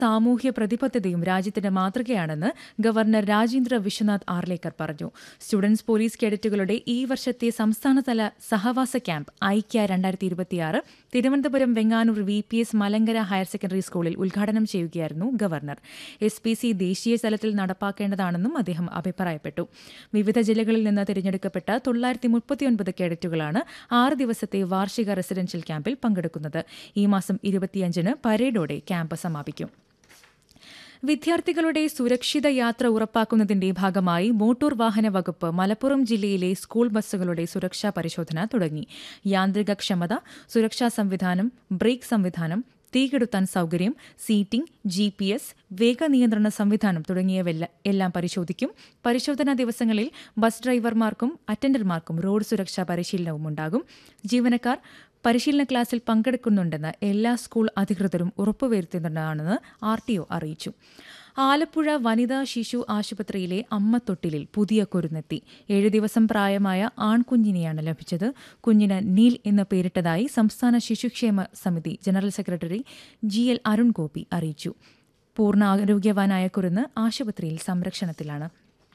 സാമൂഹ്യ പ്രതിബദ്ധതയും രാജ്യത്തിന്റെ മാതൃകയാണെന്ന് ഗവർണർ രാജേന്ദ്ര വിശ്വനാഥ് ആർലേക്കർ പറഞ്ഞു സ്റ്റുഡൻസ് പോലീസ് കേഡറ്റുകളുടെ ഈ വർഷത്തെ സംസ്ഥാനതല സഹവാസ ക്യാമ്പ് ഐക്യ രണ്ടായിരത്തി ഇരുപത്തിയാറ് Thiruvananthapuram Venganoor V P S Malankara higher secondary സ്കൂളിൽ ഉദ്ഘാടനം ചെയ്യുകയായിരുന്നു ഗവർണർ എസ് പി സി ദേശീയ തലത്തിൽ നടപ്പാക്കേണ്ടതാണെന്നും അദ്ദേഹം അഭിപ്രായപ്പെട്ടു വിവിധ ജില്ലകളിൽ നിന്ന് തിരഞ്ഞെടുക്കപ്പെട്ട തൊള്ളായിരത്തി മുപ്പത്തിയൊൻപത് കേഡറ്റുകളാണ് ആറ് ദിവസത്തെ വാർഷിക റെസിഡൻഷ്യൽ ക്യാമ്പിൽ പങ്കെടുക്കുന്നത് ഈ മാസം ഇരുപത്തിയഞ്ചിന് പരേഡോടെ ക്യാമ്പ് സമാപിക്കും വിദ്യാർത്ഥികളുടെ സുരക്ഷിത യാത്ര ഉറപ്പാക്കുന്നതിന്റെ ഭാഗമായി മോട്ടോർ വാഹന വകുപ്പ് മലപ്പുറം ജില്ലയിലെ സ്കൂൾ ബസ്സുകളുടെ സുരക്ഷാ പരിശോധന തുടങ്ങി യാന്ത്രിക ക്ഷമത സുരക്ഷാ സംവിധാനം ബ്രേക്ക് സംവിധാനം തീകെടുത്താൻ സൌകര്യം സീറ്റിംഗ് ജി പി എസ് വേഗനിയന്ത്രണ സംവിധാനം തുടങ്ങിയവയെല്ലാം എല്ലാം പരിശോധിക്കും പരിശോധനാ ദിവസങ്ങളിൽ ബസ് ഡ്രൈവർമാർക്കും അറ്റൻഡർമാർക്കും റോഡ് സുരക്ഷാ പരിശീലനവും ഉണ്ടാകും ജീവനക്കാർ പരിശീലന ക്ലാസ്സിൽ പങ്കെടുക്കുന്നുണ്ടെന്ന് എല്ലാ സ്കൂൾ അധികൃതരും ഉറപ്പുവരുത്തുന്നതാണെന്ന് ആർ ടി ഒ അറിയിച്ചു ആലപ്പുഴ വനിതാ ശിശു ആശുപത്രിയിലെ അമ്മത്തൊട്ടിലിൽ പുതിയ കുരുന്നെത്തി ഏഴു ദിവസം പ്രായമായ ആൺകുഞ്ഞിനെയാണ് ലഭിച്ചത് കുഞ്ഞിന് നീൽ എന്ന് പേരിട്ടതായി സംസ്ഥാന ശിശുക്ഷേമ സമിതി general secretary G L Arun Gopi അറിയിച്ചു പൂർണ്ണ ആരോഗ്യവാനായ കുരുന്ന് ആശുപത്രിയിൽ സംരക്ഷണത്തിലാണ്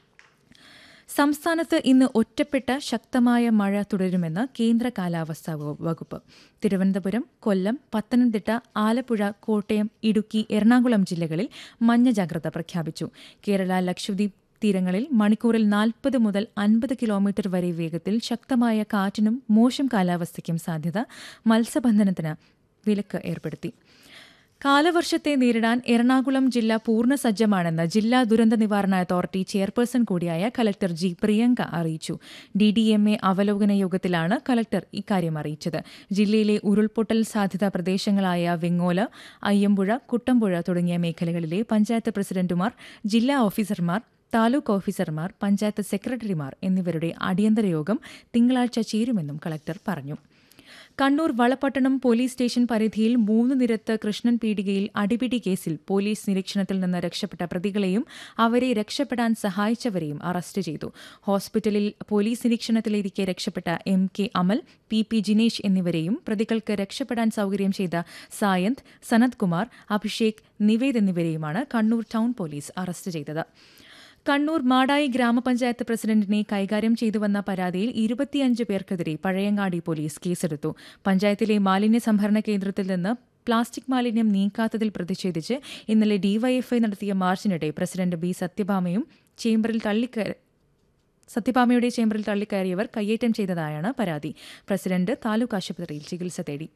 സംസ്ഥാനത്ത് ഇന്ന് ഒറ്റപ്പെട്ട ശക്തമായ മഴ തുടരുമെന്ന് കേന്ദ്ര കാലാവസ്ഥാ വകുപ്പ് തിരുവനന്തപുരം കൊല്ലം പത്തനംതിട്ട ആലപ്പുഴ കോട്ടയം ഇടുക്കി എറണാകുളം ജില്ലകളിൽ മഞ്ഞ ജാഗ്രത പ്രഖ്യാപിച്ചു കേരള ലക്ഷദ്വീപ് തീരങ്ങളിൽ മണിക്കൂറിൽ നാൽപ്പത് മുതൽ അൻപത് കിലോമീറ്റർ വരെ വേഗത്തിൽ ശക്തമായ കാറ്റിനും മോശം കാലാവസ്ഥയ്ക്കും സാധ്യത മത്സ്യബന്ധനത്തിന് വിലക്ക് ഏർപ്പെടുത്തി കാലവർഷത്തെ നേരിടാൻ എറണാകുളം ജില്ല പൂർണ്ണ സജ്ജമാണെന്ന് ജില്ലാ ദുരന്ത നിവാരണ അതോറിറ്റി ചെയർപേഴ്സൺ കൂടിയായ കലക്ടർ ജി പ്രിയങ്ക അറിയിച്ചു ഡി ഡി എം എ അവലോകന യോഗത്തിലാണ് കലക്ടർ ഇക്കാര്യം അറിയിച്ചത് ജില്ലയിലെ ഉരുൾപൊട്ടൽ സാധ്യതാ പ്രദേശങ്ങളായ വെങ്ങോല അയ്യമ്പുഴ കുട്ടമ്പുഴ തുടങ്ങിയ മേഖലകളിലെ പഞ്ചായത്ത് പ്രസിഡന്റുമാർ ജില്ലാ ഓഫീസർമാർ താലൂക്ക് ഓഫീസർമാർ പഞ്ചായത്ത് സെക്രട്ടറിമാർ എന്നിവരുടെ അടിയന്തര യോഗം തിങ്കളാഴ്ച ചേരുമെന്നും കളക്ടർ പറഞ്ഞു കണ്ണൂർ വളപട്ടണം പോലീസ് സ്റ്റേഷൻ പരിധിയിൽ മൂന്ന് നിരത്ത് കൃഷ്ണൻ പീടികയിൽ അടിപിടി കേസിൽ പോലീസ് നിരീക്ഷണത്തിൽ നിന്ന് രക്ഷപ്പെട്ട പ്രതികളെയും അവരെ രക്ഷപ്പെടാൻ സഹായിച്ചവരെയും അറസ്റ്റ് ചെയ്തു ഹോസ്പിറ്റലിൽ പോലീസ് നിരീക്ഷണത്തിലിരിക്കെ രക്ഷപ്പെട്ട M K Amal P P Jinesh എന്നിവരെയും പ്രതികൾക്ക് രക്ഷപ്പെടാൻ സൌകര്യം ചെയ്ത സായന്ത് സനത് കുമാർ അഭിഷേക് നിവേദ് എന്നിവരെയുമാണ് കണ്ണൂർ ടൌൺ പോലീസ് അറസ്റ്റ് ചെയ്തത് കണ്ണൂർ മാടായി ഗ്രാമപഞ്ചായത്ത് പ്രസിഡന്റിനെ കൈകാര്യം ചെയ്തുവന്ന പരാതിയിൽ ഇരുപത്തിയഞ്ച് പേർക്കെതിരെ പഴയങ്ങാടി പോലീസ് കേസെടുത്തു പഞ്ചായത്തിലെ മാലിന്യ സംഭരണ കേന്ദ്രത്തിൽ നിന്ന് പ്ലാസ്റ്റിക് മാലിന്യം നീക്കാത്തതിൽ പ്രതിഷേധിച്ച് ഇന്നലെ ഡിവൈഎഫ്ഐ നടത്തിയ മാർച്ചിനിടെ പ്രസിഡന്റ് ബി സത്യഭാമയും ചേംബറിൽ തള്ളിക്കയറി സത്യഭാമയുടെ ചേംബറിൽ തള്ളിക്കയറിയവർ കയ്യേറ്റം ചെയ്തതായാണ് പരാതി പ്രസിഡന്റ് താലൂക്ക് ആശുപത്രിയിൽ ചികിത്സ തേടി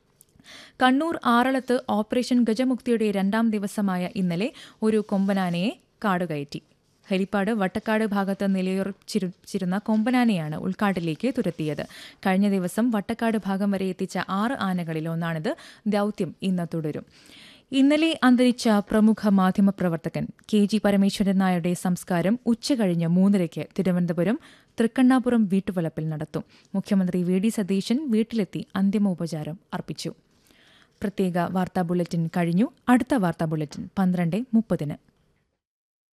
കണ്ണൂർ ആറളത്ത് ഓപ്പറേഷൻ ഗജമുക്തിയുടെ രണ്ടാം ദിവസമായ ഇന്നലെ ഒരു കൊമ്പനാനയെ കാടുകയറ്റി ഹരിപ്പാട് വട്ടക്കാട് ഭാഗത്ത് നിലയുറച്ചിരുന്ന കൊമ്പനാനയാണ് ഉൾക്കാട്ടിലേക്ക് തുരത്തിയത് കഴിഞ്ഞ ദിവസം വട്ടക്കാട് ഭാഗം വരെ എത്തിച്ച ആറ് ആനകളിൽ ഒന്നാണിത് ദൌത്യം ഇന്ന് തുടരും ഇന്നലെ അന്തരിച്ച പ്രമുഖ മാധ്യമപ്രവർത്തകൻ കെ ജി പരമേശ്വരൻ നായരുടെ സംസ്കാരം ഉച്ചകഴിഞ്ഞ് മൂന്നരയ്ക്ക് തിരുവനന്തപുരം തൃക്കണ്ണാപുരം വീട്ടുവളപ്പിൽ നടത്തും മുഖ്യമന്ത്രി വി ഡി സതീശൻ വീട്ടിലെത്തി അന്തിമോപചാരം അർപ്പിച്ചു പ്രത്യേക വാർത്താ ബുള്ളറ്റിൻ കഴിഞ്ഞു അടുത്ത വാർത്താ ബുള്ളറ്റിൻ പന്ത്രണ്ട് മുപ്പതിന്